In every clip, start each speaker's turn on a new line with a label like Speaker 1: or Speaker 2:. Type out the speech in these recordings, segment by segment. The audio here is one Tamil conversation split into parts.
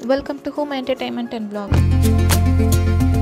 Speaker 1: Welcome to Home Entertainment and Vlog.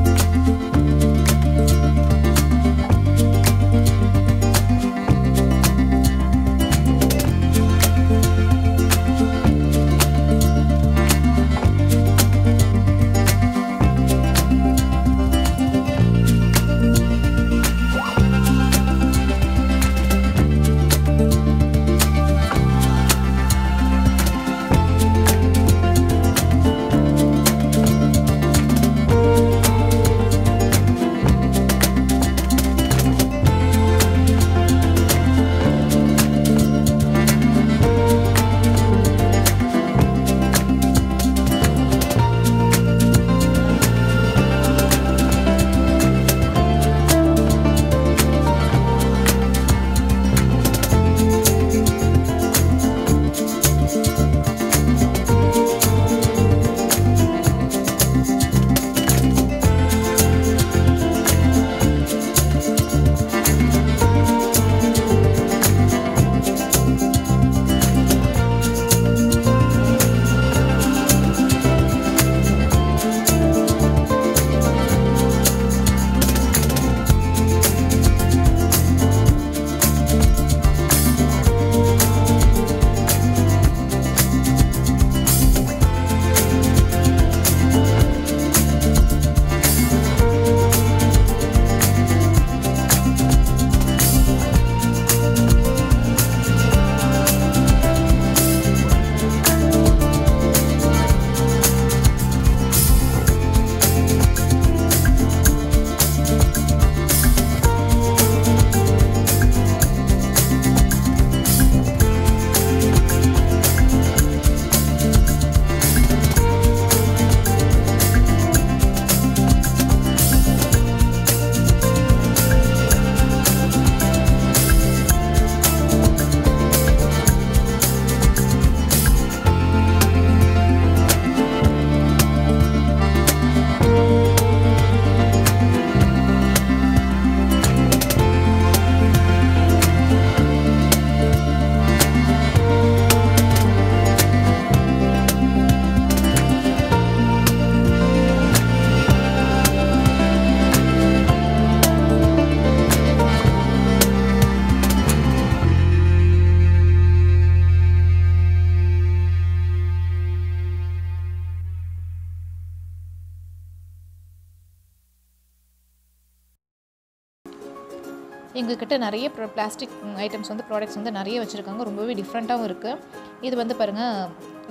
Speaker 1: எங்ககிட்ட நிறைய பிளாஸ்டிக் ஐட்டம்ஸ் வந்து ப்ராடக்ட்ஸ் வந்து நிறைய வச்சுருக்காங்க ரொம்பவே டிஃப்ரெண்ட்டாகவும் இருக்குது இது வந்து பாருங்கள்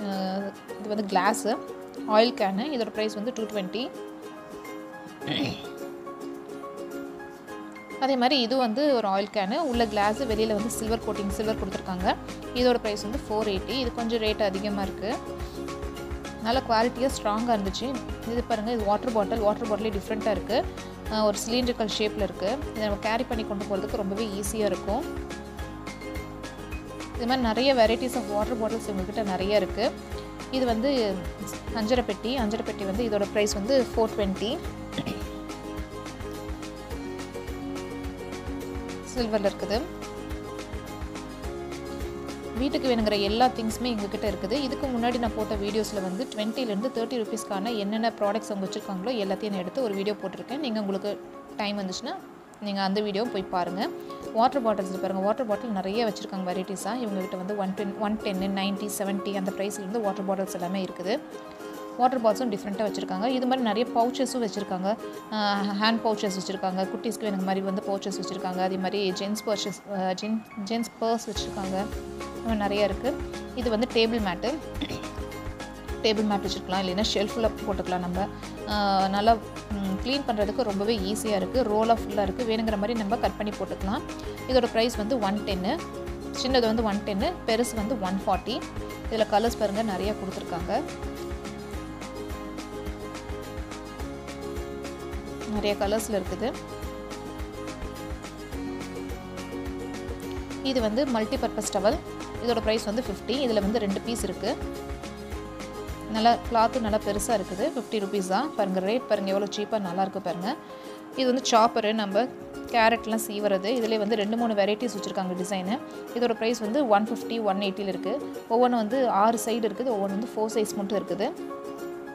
Speaker 1: இது வந்து கிளாஸு ஆயில் கேனு இதோட ப்ரைஸ் வந்து டூ டுவெண்ட்டி அதே மாதிரி இது வந்து ஒரு ஆயில் கேனு உள்ள கிளாஸு வெளியில் வந்து சில்வர் கோட்டிங் சில்வர் கொடுத்துருக்காங்க இதோட ப்ரைஸ் வந்து ஃபோர் எயிட்டி இது கொஞ்சம் ரேட் அதிகமாக இருக்குது நல்ல குவாலிட்டியாக ஸ்ட்ராங்காக இருந்துச்சு இது பாருங்கள் இது வாட்டர் பாட்டில் வாட்டர் பாட்டிலே டிஃப்ரெண்ட்டாக இருக்குது ஒரு சிலிண்ட்ரிக்கல் ஷேப்பில் இருக்குது இதை நம்ம கேரி பண்ணி கொண்டு போகிறதுக்கு ரொம்பவே ஈஸியாக இருக்கும் இது மாதிரி நிறைய வெரைட்டிஸ் ஆஃப் வாட்டர் பாட்டில்ஸ் எங்ககிட்ட நிறைய இருக்குது இது வந்து அஞ்சரை பெட்டி அஞ்சரை பெட்டி வந்து இதோட ப்ரைஸ் வந்து ஃபோர் டுவெண்ட்டி சில்வரில் இருக்குது வீட்டுக்கு வேணுங்கிற எல்லா திங்ஸுமே எங்ககிட்ட இருக்குது இதுக்கு முன்னாடி நான் போட்ட வீடியோஸில் வந்து டுவெண்ட்டிலேருந்து தேர்ட்டி ருபீஸ்க்கான என்னென்ன ப்ராடக்ட்ஸ் அவங்க வச்சுருக்காங்களோ எல்லாத்தையும் நான் எடுத்து ஒரு வீடியோ போட்டிருக்கேன் நீங்கள் உங்களுக்கு டைம் வந்துச்சுன்னா நீங்கள் அந்த வீடியோ போய் பாருங்கள் வாட்டர் பாட்டில்ஸ் பாருங்கள் வாட்டர் பாட்டில் நிறைய வச்சுருக்காங்க வெரைட்டிஸாக இவங்ககிட்ட வந்து ஒன் டென் ஒன் டென்னு நைன்ட்டி செவன்ட்டி அந்த ப்ரைஸ்லேருந்து வாட்டர் பாட்டில்ஸ் எல்லாமே இருக்குது வாட்டர் பால்ஸும் டிஃப்ரெண்ட்டாக வச்சுருக்காங்க இது மாதிரி நிறைய பவுச்சஸும் வச்சுருக்காங்க ஹேண்ட் பவுச்சஸ் வச்சுருக்காங்க குட்டீஸ்க்கு எனக்கு மாதிரி வந்து பவுச்சஸ் வச்சுருக்காங்க அதே மாதிரி gents purses gents gents purse வச்சுருக்காங்க நிறைய இருக்குது இது வந்து டேபிள் மேட்டு டேபிள் மேட் வச்சுருக்கலாம் இல்லைன்னா ஷெல்ஃபில் போட்டுக்கலாம் நம்ம நல்லா க்ளீன் பண்ணுறதுக்கு ரொம்பவே ஈஸியாக இருக்குது ரோலாக ஃபுல்லாக இருக்குது வேணுங்கிற மாதிரி நம்ம கட் பண்ணி போட்டுக்கலாம் இதோட ப்ரைஸ் வந்து ஒன் டென்னு சின்னது வந்து ஒன் டென்னு பெருசு வந்து ஒன் ஃபார்ட்டி இதில் கலர்ஸ் பாருங்கள் நிறையா கொடுத்துருக்காங்க நிறைய கலர்ஸில் இருக்குது இது வந்து மல்டி பர்பஸ் டவல் இதோட ப்ரைஸ் வந்து ஃபிஃப்டி இதில் வந்து ரெண்டு பீஸ் இருக்குது நல்லா கிளாத்து நல்லா பெருசாக இருக்குது ஃபிஃப்டி ருபீஸ் தான் பாருங்கள் ரேட் பாருங்கள் எவ்வளோ சீப்பாக நல்லாயிருக்கு பாருங்கள் இது வந்து சாப்பரு நம்ம கேரட்லாம் சீவுறது இதிலே வந்து ரெண்டு மூணு வெரைட்டிஸ் வச்சுருக்காங்க டிசைனு இதோட ப்ரைஸ் வந்து ஒன் ஃபிஃப்டி ஒன் எயிட்டியில் இருக்குது ஒவ்வொன்றும் வந்து ஆறு சைடு இருக்குது ஒவ்வொன்று வந்து ஃபோர் சைஸ் மட்டும் இருக்குது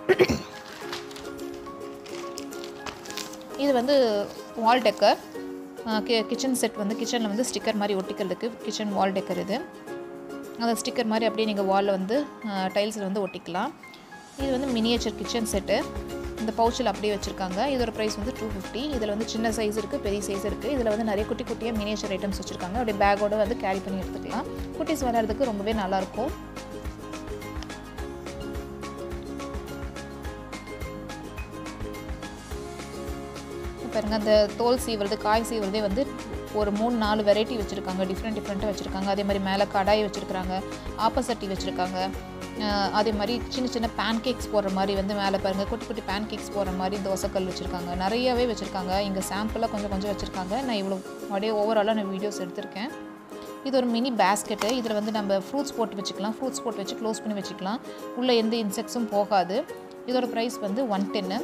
Speaker 1: இது வந்து வால் டெக்கர் கிச்சன் செட் வந்து கிச்சனில் வந்து ஸ்டிக்கர் மாதிரி ஒட்டிக்கிறதுக்கு கிச்சன் வால் டெக்கர் இது அந்த ஸ்டிக்கர் மாதிரி அப்படியே நீங்கள் வாலில் வந்து டைல்ஸில் வந்து ஒட்டிக்கலாம் இது வந்து மினியேச்சர் கிச்சன் செட்டு இந்த பவுச்சில் அப்படியே வச்சுருக்காங்க இதோட ப்ரைஸ் வந்து டூ ஃபிஃப்டி இதில் வந்து சின்ன சைஸ் இருக்குது பெரிய சைஸ் இருக்குது இதில் வந்து நிறைய குட்டி குட்டியாக மினியேச்சர் ஐட்டம்ஸ் வச்சுருக்காங்க அப்படியே பேக்கோட வந்து கேரி பண்ணி எடுத்துக்கலாம் குட்டிஸ் விளையாடுறதுக்கு ரொம்பவே நல்லாயிருக்கும் பாருங்க அந்த தோல் சீவுறது காய் சீவுறதே வந்து ஒரு மூணு நாலு வெரைட்டி வச்சுருக்காங்க டிஃப்ரெண்ட் டிஃப்ரெண்ட்டாக வச்சுருக்காங்க அதே மாதிரி மேலே கடாய் வச்சுருக்காங்க ஆப்பசட்டி வச்சுருக்காங்க அதே மாதிரி சின்ன சின்ன பேன் கேக்ஸ் போடுற மாதிரி வந்து மேலே பாருங்கள் குட்டி குட்டி பேன் கேக்ஸ் போடுற மாதிரி தோசைக்கல் வச்சுருக்காங்க நிறையவே வச்சுருக்காங்க இங்கே சாம்பிளாக கொஞ்சம் கொஞ்சம் வச்சுருக்காங்க நான் இவ்வளோ அப்படியே ஓவராலாக நான் வீடியோஸ் எடுத்திருக்கேன் இது ஒரு மினி பேஸ்கெட்டு இதில் வந்து நம்ம ஃப்ரூட்ஸ் போட்டு வச்சுக்கலாம் ஃப்ரூட்ஸ் போட்டு வச்சு க்ளோஸ் பண்ணி வச்சுக்கலாம் உள்ளே எந்த இன்செக்ட்ஸும் போகாது இதோட ப்ரைஸ் வந்து ஒன் டென்னு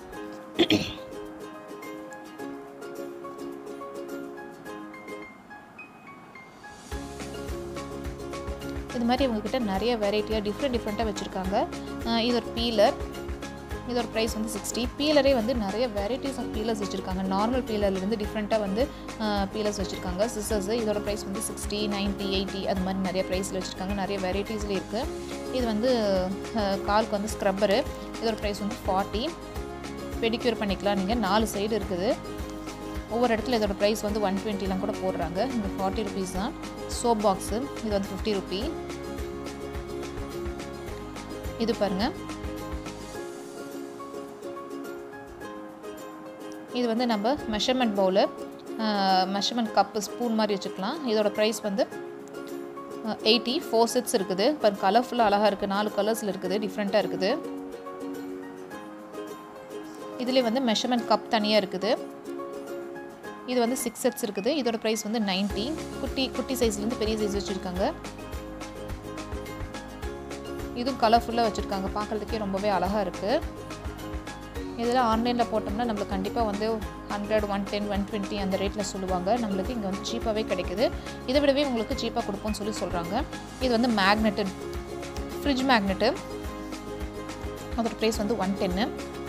Speaker 1: இது மாதிரி இவங்கக்கிட்ட நிறைய வெரைட்டியாக டிஃப்ரெண்ட் டிஃப்ரெண்ட்டாக வச்சுருக்காங்க இது ஒரு பீலர் இதோட ப்ரைஸ் வந்து சிக்ஸ்டி பீலரே வந்து நிறைய வெரைட்டிஸ் ஆஃப் பீலர்ஸ் வச்சுருக்காங்க நார்மல் பீலர்லேருந்து டிஃப்ரெண்ட்டாக வந்து பீலர்ஸ் வச்சுருக்காங்க சிசர்ஸ் இதோட ப்ரைஸ் வந்து சிக்ஸ்டி நைன்ட்டி எயிட்டி அது மாதிரி நிறைய ப்ரைஸில் வச்சுருக்காங்க நிறைய வெரைட்டிஸில் இருக்குது இது வந்து காலுக்கு வந்து ஸ்க்ரப்பரு இதோட ப்ரைஸ் வந்து ஃபார்ட்டி பெடிக்யூர் பண்ணிக்கலாம் நீங்கள் நாலு சைடு இருக்குது ஒவ்வொரு இடத்துல இதோட ப்ரைஸ் வந்து ஒன் டுவெண்ட்டிலாம் கூட போடுறாங்க இந்த ஃபார்ட்டி ருபீஸ் தான் சோப் பாக்ஸு இது வந்து ஃபிஃப்டி ருபி இது பாருங்கள் இது வந்து நம்ம measurement bowl measurement cup spoon மாதிரி வச்சுக்கலாம் இதோட ப்ரைஸ் வந்து எயிட்டி ஃபோர் செட்ஸ் இருக்குது இப்போ கலர்ஃபுல்லாக அழகாக இருக்குது நாலு கலர்ஸில் இருக்குது டிஃப்ரெண்ட்டாக இருக்குது இதுலேயே வந்து மெஷர்மெண்ட் கப் தனியாக இருக்குது இது வந்து சிக்ஸ் செட்ஸ் இருக்குது இதோட ப்ரைஸ் வந்து நைன்ட்டி குட்டி குட்டி சைஸ்லேருந்து பெரிய சைஸ் வச்சுருக்காங்க இதுவும் கலர்ஃபுல்லாக வச்சுருக்காங்க பார்க்குறதுக்கே ரொம்பவே அழகாக இருக்குது இதெல்லாம் ஆன்லைனில் போட்டோம்னா நம்மளுக்கு கண்டிப்பாக வந்து hundred one ten one twenty அந்த ரேட்டில் சொல்லுவாங்க நம்மளுக்கு இங்கே வந்து சீப்பாகவே கிடைக்குது இதை விடவே உங்களுக்கு சீப்பாக கொடுப்போம்னு சொல்லி சொல்கிறாங்க இது வந்து மேக்னெட்டு ஃப்ரிட்ஜ் மேக்னெட்டு அதோட ப்ரைஸ் வந்து ஒன் டென்னு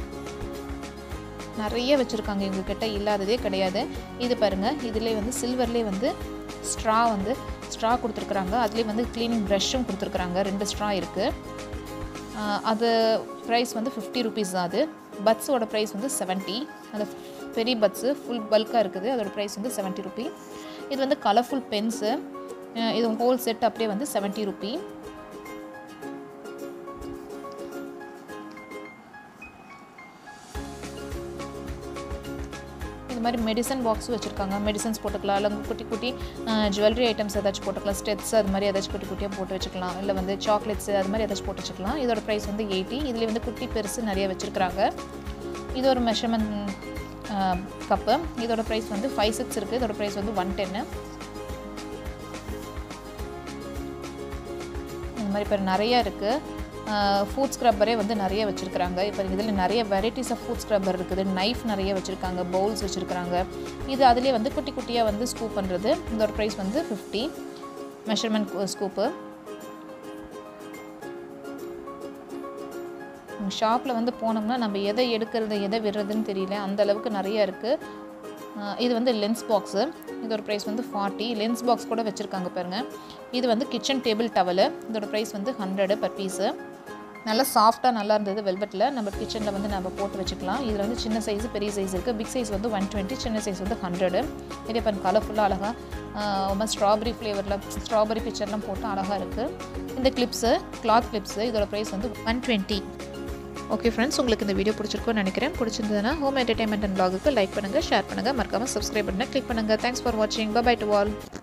Speaker 1: நிறைய வச்சுருக்காங்க இவங்கக்கிட்ட இல்லாததே கிடையாது இது பாருங்கள் இதிலே வந்து சில்வர்லேயே வந்து ஸ்ட்ரா வந்து ஸ்ட்ரா கொடுத்துருக்குறாங்க அதுலேயே வந்து க்ளீனிங் ப்ரஷ்ஷும் கொடுத்துருக்குறாங்க ரெண்டு ஸ்ட்ரா இருக்குது அது ப்ரைஸ் வந்து ஃபிஃப்டி ருபீஸ் தான் அது பட்ஸோட ப்ரைஸ் வந்து செவன்ட்டி அந்த பெரிய பட்ஸு ஃபுல் பல்காக இருக்குது அதோட ப்ரைஸ் வந்து செவன்ட்டி ருபி இது வந்து கலர்ஃபுல் பென்ஸு இது ஹோல் செட் அப்படியே வந்து செவன்ட்டி ருபி இந்த மாதிரி மெடிசன் பாக்ஸும் வச்சுருக்காங்க மெடிசன்ஸ் போட்டுக்கலாம் இல்லை குட்டி குட்டி ஜுவல்லரி ஐட்டம்ஸ் ஏதாச்சும் போட்டுக்கலாம் ஸ்டெட்ஸ் அது மாதிரி ஏதாச்சும் குட்டி குட்டியாக போட்டு வச்சுக்கலாம் இல்லை வந்து சாக்லேட்ஸ் அது மாதிரி ஏதாச்சும் போட்டு வச்சுக்கலாம் இதோட ப்ரைஸ் வந்து எயிட்டி இதுலேயே வந்து குட்டி பெருசு நிறைய வச்சுருக்குறாங்க இது ஒரு மெஷர்மெண்ட் கப்பு இதோட ப்ரைஸ் வந்து ஃபைவ் சிக்ஸ் இருக்குது இதோட ப்ரைஸ் வந்து ஒன் டென்னு இந்த மாதிரி இப்போ நிறையா இருக்குது ஃபுட் ஸ்க்ரப்பரே வந்து நிறைய வச்சுருக்குறாங்க இப்போ இதில் நிறைய வெரைட்டிஸ் ஆஃப் ஃபுட் ஸ்க்ரப்பர் இருக்குது நைஃப் நிறைய வச்சுருக்காங்க பவுல்ஸ் வச்சுருக்குறாங்க இது அதிலே வந்து குட்டி குட்டியாக வந்து ஸ்கூப் பண்ணுறது இதோட ப்ரைஸ் வந்து ஃபிஃப்டி மெஷர்மெண்ட் ஸ்கூப்பு ஷாப்பில் வந்து போனோம்னா நம்ம எதை எடுக்கிறது எதை விடுறதுன்னு தெரியல அந்த அளவுக்கு நிறைய இருக்குது இது வந்து லென்ஸ் பாக்ஸு இதோட ப்ரைஸ் வந்து ஃபார்ட்டி லென்ஸ் பாக்ஸ் கூட வச்சுருக்காங்க பாருங்கள் இது வந்து கிச்சன் டேபிள் டவலு இதோட ப்ரைஸ் வந்து ஹண்ட்ரடு பர் பீஸு நல்லா சாஃப்டாக நல்லா இருந்தது வெல்வெட்டில் நம்ம கிச்சனில் வந்து நம்ம போட்டு வச்சுக்கலாம் இதில் வந்து சின்ன சைஸு பெரிய சைஸ் இருக்குது பிக் சைஸ் வந்து ஒன் டுவெண்ட்டி சின்ன சைஸ் வந்து ஹண்ட்ரடு இதே பண்ண கலர்ஃபுல்லாக அழகாக ரொம்ப ஸ்ட்ராபெரி ஃப்ளேவரில் ஸ்ட்ராபெரி பிக்சர்லாம் போட்டு அழகாக இருக்குது இந்த கிளிப்ஸு கிளாத் கிளிப்ஸு இதோட ப்ரைஸ் வந்து ஒன் டுவெண்ட்டி ஓகே ஃப்ரெண்ட்ஸ் உங்களுக்கு இந்த வீடியோ பிடிச்சிருக்கும்னு நினைக்கிறேன் பிடிச்சிருந்ததுன்னா ஹோம் என்டர்டைன்மெண்ட் அண்ட் பிளாகுக்கு லைக் பண்ணுங்கள் ஷேர் பண்ணுங்கள் மறக்காமல் சப்ஸ்கிரைப் பண்ண கிளிக் பண்ணுங்கள் தேங்க்ஸ் ஃபார் வாட்சிங் பை டு ஆல்